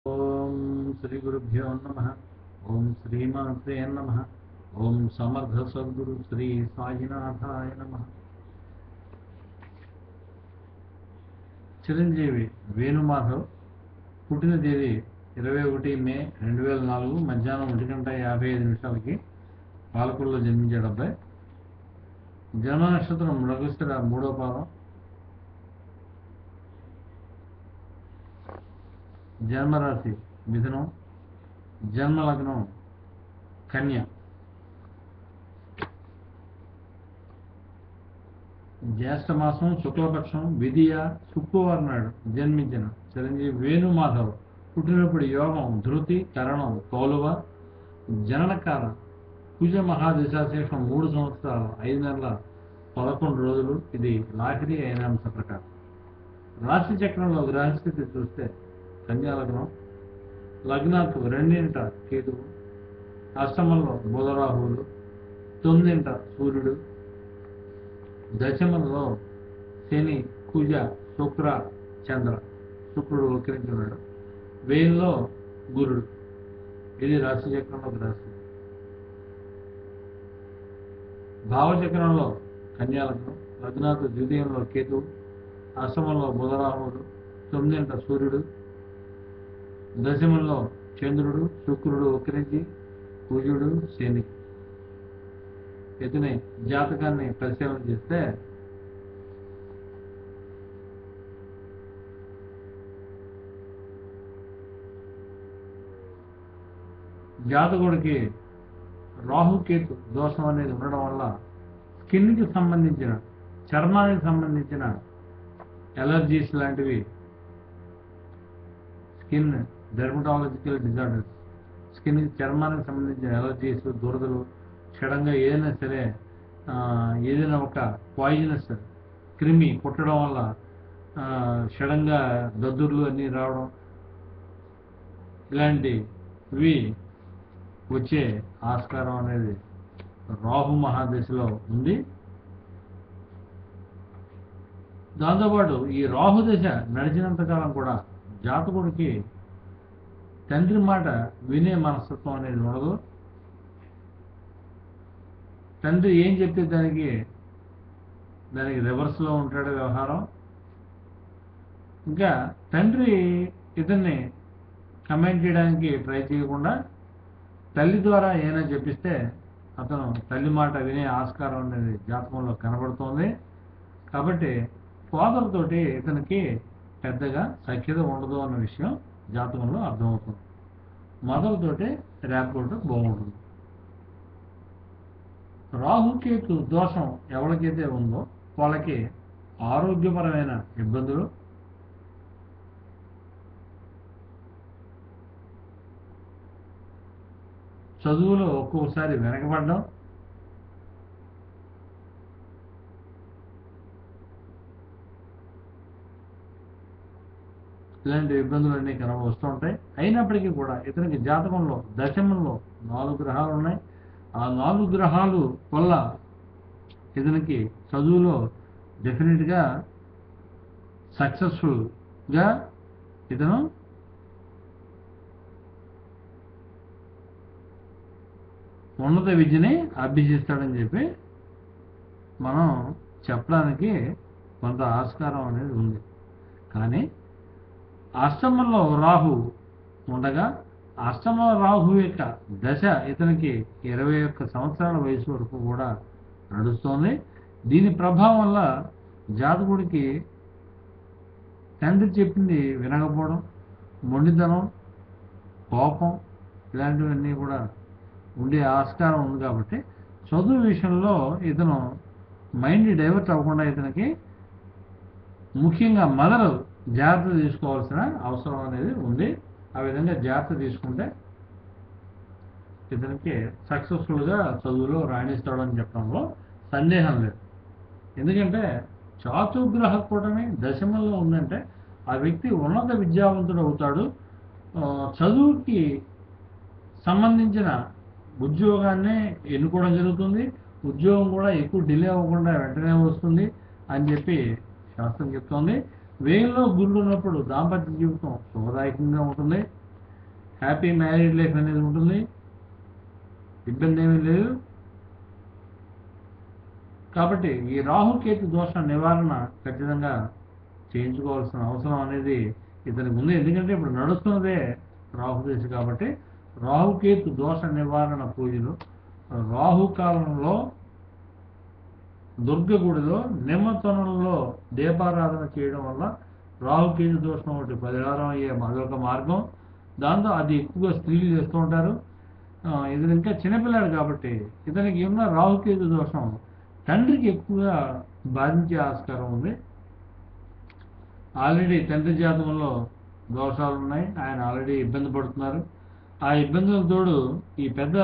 ఓం శ్రీ గురుభ్యో నమ ఓం శ్రీమాత్రే నమ ఓం సమర్థ సద్గురు శ్రీ సాయినాథాయ నమ చిరంజీవి వేణుమాధవ్ పుట్టిన తేదీ ఇరవై ఒకటి మే రెండు వేల నాలుగు మధ్యాహ్నం ఒంటి గంట యాభై ఐదు నిమిషాలకి పాలకుల్లో జన్మించాడు అబ్బాయి జన్మ నక్షత్రం మృగశిర మూడో పాదం జన్మరాశి మిథునం జన్మ లగ్నం కన్య జ్యేష్ఠ మాసం శుక్లపక్షం విధియ శుక్రవారం నాడు జన్మించిన చిరంజీవి వేణుమాధవ్ పుట్టినప్పుడు యోగం ధృతి కరణం కౌలువ జననకాలం కుజ మహాదశాశేషం మూడు సంవత్సరాలు ఐదు నెలల పదకొండు రోజులు ఇది లాహిరి అయినాంశ ప్రకారం రాశి చక్రంలో గ్రహస్థితి చూస్తే కన్యా లగ్నం లగ్నాకు రెండింట కేతువు అష్టమంలో బుధరాహువులు తొమ్మిదింట సూర్యుడు దశమంలో శని కుజ శుక్ర చంద్ర శుక్రుడు వక్రించున్నాడు వేయిల్లో గురుడు ఇది రాశి చక్రంలో రాశి భావచక్రంలో కన్యాలగ్నం లగ్నాకు ద్వితీయంలో కేతువు అష్టమంలో బుధరాహువుడు తొమ్మిదింట సూర్యుడు దశమంలో చంద్రుడు శుక్రుడు వక్రించి కుజుడు శని ఇతని జాతకాన్ని పరిశీలన చేస్తే జాతకుడికి రాహుకేతు దోషం అనేది ఉండడం వల్ల స్కిన్కి సంబంధించిన చర్మానికి సంబంధించిన ఎలర్జీస్ లాంటివి స్కిన్ డెర్మటాలజికల్ డిజార్డర్స్ స్కిన్ చర్మానికి సంబంధించిన ఎలర్జీస్ దురదలు క్షడంగా ఏదైనా సరే ఆ, ఏదైనా ఒక పాయిజనస్ క్రిమి కుట్టడం వల్ల ఆ, క్షడంగా దద్దుర్లు అన్నీ రావడం ఇలాంటివి వచ్చే ఆస్కారం అనేది రాహు మహాదశలో ఉంది దాంతోపాటు ఈ రాహు దశ నడిచినంత కాలం కూడా జాతకుడికి తండ్రి మాట వినే మనస్తత్వం అనేది ఉండదు తండ్రి ఏం చెప్తే దానికి దానికి రివర్స్లో ఉంటాడు వ్యవహారం ఇంకా తండ్రి ఇతన్ని కమెంట్ చేయడానికి ట్రై చేయకుండా తల్లి ద్వారా ఏమైనా చెప్పిస్తే అతను తల్లి మాట వినే ఆస్కారం అనేది జాతకంలో కనబడుతోంది కాబట్టి ఫాదర్ తోటి ఇతనికి పెద్దగా సఖ్యత ఉండదు అన్న విషయం జాతకంలో అర్థమవుతుంది మదర్ తోటి ర్యాపోర్ట్ బాగుంటుంది రాహుకేతు దోషం ఎవరికైతే ఉందో వాళ్ళకి ఆరోగ్యపరమైన ఇబ్బందులు చదువులో ఒక్కొక్కసారి వెనకబడడం ఇలాంటి ఇబ్బందులన్నీ కనబ వస్తూ ఉంటాయి అయినప్పటికీ కూడా ఇతనికి జాతకంలో దశమంలో నాలుగు గ్రహాలు ఉన్నాయి ఆ నాలుగు గ్రహాలు వల్ల ఇతనికి చదువులో డెఫినెట్గా సక్సెస్ఫుల్గా ఇతను ఉన్నత విద్యని అభ్యసిస్తాడని చెప్పి మనం చెప్పడానికి కొంత ఆస్కారం అనేది ఉంది కానీ అష్టమంలో రాహు ఉండగా అష్టమ రాహు యొక్క దశ ఇతనికి ఇరవై ఒక్క సంవత్సరాల వయసు వరకు కూడా నడుస్తోంది దీని ప్రభావం వల్ల జాతకుడికి తండ్రి చెప్పింది వినకపోవడం మొండితనం కోపం ఇలాంటివన్నీ కూడా ఉండే ఆస్కారం ఉంది కాబట్టి చదువు విషయంలో ఇతను మైండ్ డైవర్ట్ అవ్వకుండా ఇతనికి ముఖ్యంగా మదర్ జాగ్రత్త తీసుకోవాల్సిన అవసరం అనేది ఉంది ఆ విధంగా జాగ్రత్త తీసుకుంటే ఇతనికి సక్సెస్ఫుల్గా చదువులో రాణిస్తాడని చెప్పడంలో సందేహం లేదు ఎందుకంటే చాతుగ్రహ కూటమి దశమంలో ఉందంటే ఆ వ్యక్తి ఉన్నత విద్యావంతుడు అవుతాడు ఆ, చదువుకి సంబంధించిన ఉద్యోగాన్ని ఎన్నుకోవడం జరుగుతుంది ఉద్యోగం కూడా ఎక్కువ డిలే అవ్వకుండా వెంటనే వస్తుంది అని చెప్పి శాస్త్రం చెప్తోంది వేయంలో గురుడు ఉన్నప్పుడు దాంపత్య జీవితం శుభదాయకంగా ఉంటుంది హ్యాపీ మ్యారీడ్ లైఫ్ అనేది ఉంటుంది ఇబ్బంది ఏమీ లేదు కాబట్టి ఈ రాహుకేతు దోష నివారణ ఖచ్చితంగా చేయించుకోవాల్సిన అవసరం అనేది ఇతనికి ఉంది ఎందుకంటే ఇప్పుడు నడుస్తున్నదే రాహుదేశ కాబట్టి రాహుకేతు దోష నివారణ పూజలు రాహుకాలంలో దుర్గగుడిలో నిమ్మతనంలో దీపారాధన చేయడం వల్ల రాహుకేతు దోషం ఒకటి పరిహారం అయ్యే అదొక మార్గం దాంతో అది ఎక్కువగా స్త్రీలు చేస్తూ ఉంటారు ఆ, ఇతను ఇంకా చిన్నపిల్లాడు కాబట్టి ఇతనికి ఉన్న రాహుకేతు దోషం తండ్రికి ఎక్కువగా బాధించే ఆస్కారం ఉంది ఆల్రెడీ తండ్రి జాతకంలో దోషాలు ఉన్నాయి ఆయన ఆల్రెడీ ఇబ్బంది పడుతున్నారు ఆ ఇబ్బందుల తోడు ఈ పెద్ద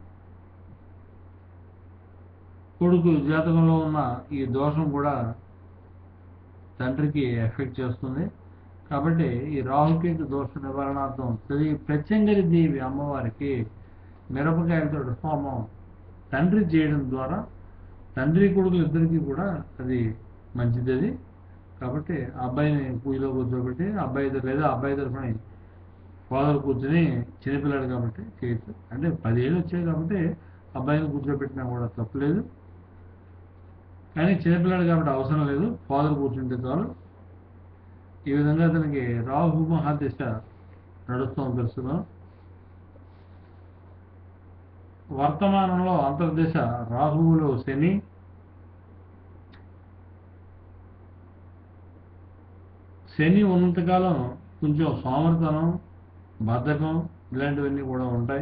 కొడుకు జాతకంలో ఉన్న ఈ దోషం కూడా తండ్రికి ఎఫెక్ట్ చేస్తుంది కాబట్టి ఈ రాహుకేతు దోష నివారణార్థం శ్రీ ప్రత్యంగరి దేవి అమ్మవారికి మిరపకాయలతో హోమం తండ్రి చేయడం ద్వారా తండ్రి కొడుకులు ఇద్దరికి కూడా అది మంచిది అది కాబట్టి ఆ అబ్బాయిని పూజలో కూర్చోబెట్టి అబ్బాయి తరఫు- లేదా అబ్బాయి తరఫున ఫాదర్ కూర్చొని చిన్నపిల్లాడు కాబట్టి చేయొచ్చు అంటే పదిహేళ్ళు వచ్చాయి కాబట్టి అబ్బాయిని కూర్చోబెట్టినా కూడా తప్పులేదు కానీ చిన్నపిల్లాడు కాబట్టి అవసరం లేదు ఫాదర్ కూర్చుంటే చాలు ఈ విధంగా అతనికి రాహు మహాదిశ నడుస్తాం ప్రస్తుతం వర్తమానంలో అంతర్దశ రాహువులో శని శని ఉన్నంతకాలం కొంచెం సోమర్తనం బద్ధకం ఇలాంటివన్నీ కూడా ఉంటాయి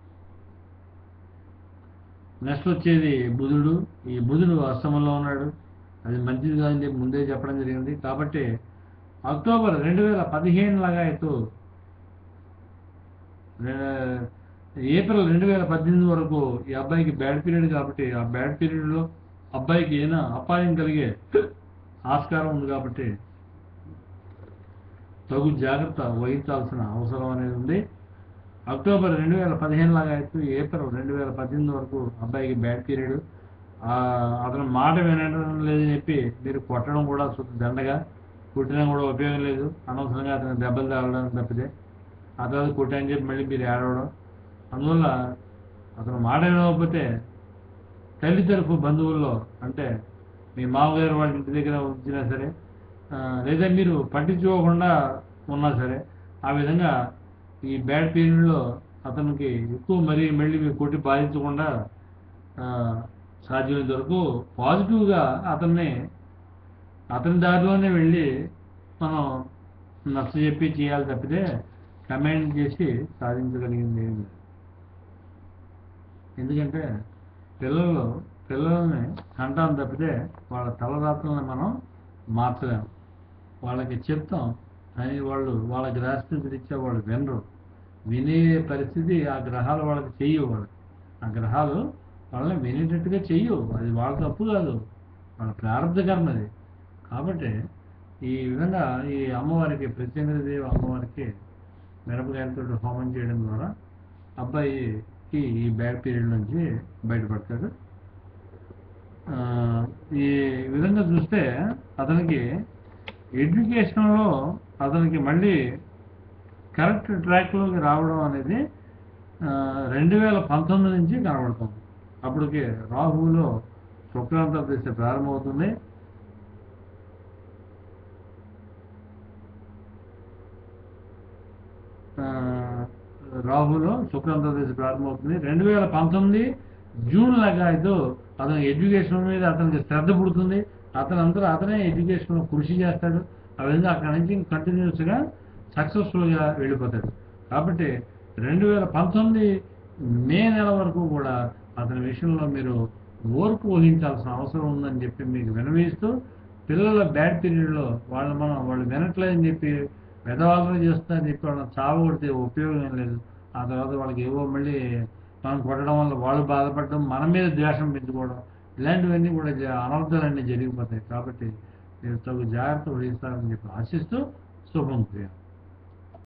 నెక్స్ట్ వచ్చేది బుధుడు ఈ బుధుడు అష్టమంలో ఉన్నాడు అది మంచిది కాదని చెప్పి ముందే చెప్పడం జరిగింది కాబట్టి అక్టోబర్ రెండు వేల పదిహేను లగాయతు రే- ఏప్రిల్ రెండు వేల పద్దెనిమిది వరకు ఈ అబ్బాయికి బ్యాడ్ పీరియడ్ కాబట్టి ఆ బ్యాడ్ పీరియడ్లో అబ్బాయికి ఏమైనా అపాయం కలిగే ఆస్కారం ఉంది కాబట్టి తగు జాగ్రత్త వహించాల్సిన అవసరం అనేది ఉంది అక్టోబర్ రెండు వేల పదిహేను లాగా అయితే ఏప్రిల్ రెండు వేల పద్దెనిమిది వరకు అబ్బాయికి బ్యాడ్ పీరియడ్ అతను మాట వినడం లేదని చెప్పి మీరు కొట్టడం కూడా శుద్ధ దండగా కొట్టినా కూడా ఉపయోగం లేదు అనవసరంగా అతను దెబ్బలు తాగడానికి తప్పితే ఆ తర్వాత కొట్టాయని చెప్పి మళ్ళీ మీరు ఏడవడం అందువల్ల అతను మాట వినకపోతే తల్లి తరపు బంధువుల్లో అంటే మీ మామగారు వాళ్ళ ఇంటి దగ్గర ఉంచినా సరే ఆ, లేదా మీరు పట్టించుకోకుండా ఉన్నా సరే ఆ విధంగా ఈ బ్యాడ్ పీరియడ్లో అతనికి ఎక్కువ మరీ మళ్ళీ మీరు కొట్టి బాధించకుండా ఆ, సాధ్యమైనంత వరకు పాజిటివ్గా అతన్ని అతని దారిలోనే వెళ్ళి మనం నచ్చ చెప్పి చేయాలి తప్పితే కమాండ్ చేసి సాధించగలిగింది ఏమి లేదు. ఎందుకంటే పిల్లలు పిల్లల్ని కంటాం తప్పితే వాళ్ళ తలరాత్రులను మనం మార్చలేము వాళ్ళకి చెప్తాం కానీ వాళ్ళు వాళ్ళ గ్రహస్థితి రీత్యా వాళ్ళు వినరు వినే పరిస్థితి ఆ గ్రహాలు వాళ్ళకి చెయ్యవు వాళ్ళు ఆ గ్రహాలు వాళ్ళని వినేటట్టుగా చెయ్యవు అది వాళ్ళ తప్పు కాదు వాళ్ళ ప్రారంభ కర్మ అది కాబట్టి ఈ విధంగా ఈ అమ్మవారికి ప్రత్యేకదేవి అమ్మవారికి మిరపకాయలతో హోమం చేయడం ద్వారా అబ్బాయికి ఈ బ్యాడ్ పీరియడ్ నుంచి బయటపడతాడు ఆ, ఈ విధంగా చూస్తే అతనికి ఎడ్యుకేషన్లో అతనికి మళ్ళీ కరెక్ట్ ట్రాక్లోకి రావడం అనేది రెండు వేల పంతొమ్మిది నుంచి కనబడుతుంది అప్పటికి రాహులో శుక్రాంత దశ ప్రారంభమవుతుంది ఆ, రాహులో శుక్రాంత దశ ప్రారంభమవుతుంది రెండు వేల పంతొమ్మిది జూన్ లాగా అయితే అతని ఎడ్యుకేషన్ మీద అతనికి శ్రద్ధ పుడుతుంది అతను అంతా అతనే ఎడ్యుకేషన్ కృషి చేస్తాడు ఆ విధంగా అక్కడి నుంచి కంటిన్యూస్గా సక్సెస్ఫుల్గా వెళ్ళిపోతాడు కాబట్టి రెండు వేల పంతొమ్మిది మే నెల వరకు కూడా అతని విషయంలో మీరు ఓర్పు వహించాల్సిన అవసరం ఉందని చెప్పి మీకు వినవిస్తూ పిల్లల బ్యాడ్ పీరియడ్లో వాళ్ళు మనం వాళ్ళు వినట్లేదని చెప్పి వెధవాలను చేస్తారని చెప్పి వాళ్ళని చావగొడితే ఉపయోగం ఏం లేదు ఆ తర్వాత వాళ్ళకి ఏవో మళ్ళీ మనం కొట్టడం వల్ల వాళ్ళు బాధపడడం మన మీద ద్వేషం పెంచుకోవడం ఇలాంటివన్నీ కూడా జ- అనర్థాలన్నీ జరిగిపోతాయి కాబట్టి మీరు తగు జాగ్రత్త వహిస్తారని చెప్పి ఆశిస్తూ శుభం క్రియ